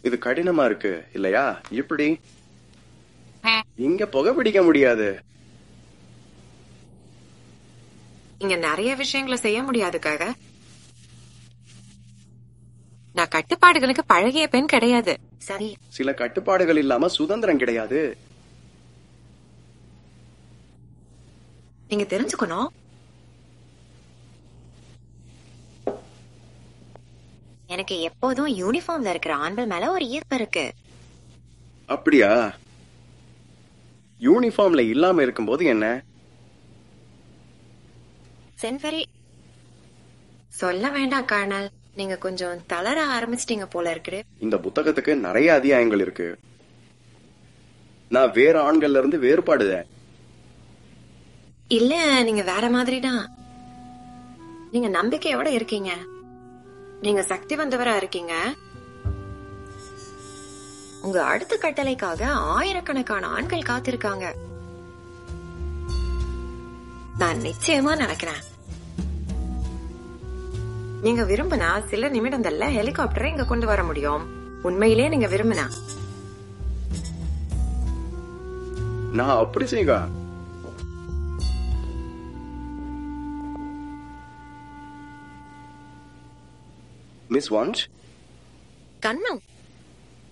இது கடினமா இருக்கு இல்லையா இப்படி இங்க புகை பிடிக்க முடியாது இங்க நிறைய விஷயங்களை செய்ய முடியாதுக்காக நான் கட்டுப்பாடுகளுக்கு பழகிய பெண் கிடையாது சரி சில கட்டுப்பாடுகள் இல்லாம சுதந்திரம் கிடையாது நீங்க தெரிஞ்சுக்கணும் எனக்கு எப்போதும் யூனிஃபார்ம்ல இருக்கிற ஆண்கள் மேல ஒரு ஈர்ப்பு இருக்கு அப்படியா யூனிஃபார்ம்ல இல்லாம இருக்கும்போது என்ன சென்வரி சொல்ல வேண்டாம் கர்னல் நீங்க கொஞ்சம் தளர ஆரம்பிச்சிட்டீங்க போல இருக்குது இந்த புத்தகத்துக்கு நிறைய அத்தியாயங்கள் இருக்கு நான் வேற ஆண்கள்ல இருந்து வேறுபாடுதேன் இல்ல நீங்க வேற மாதிரி தான் நீங்க நம்பிக்கையோட இருக்கீங்க நீங்க சக்தி வந்தவரா இருக்கீங்க உங்க அடுத்த கட்டளைக்காக ஆயிரக்கணக்கான ஆண்கள் காத்திருக்காங்க நான் நிச்சயமா நினைக்கிறேன் நீங்க விரும்பினா சில நிமிடங்கள்ல ஹெலிகாப்டரை இங்க கொண்டு வர முடியும் உண்மையிலே நீங்க விரும்பினா நான் அப்படி செய்யுங்க மிஸ் வான்ச் கண்ணம்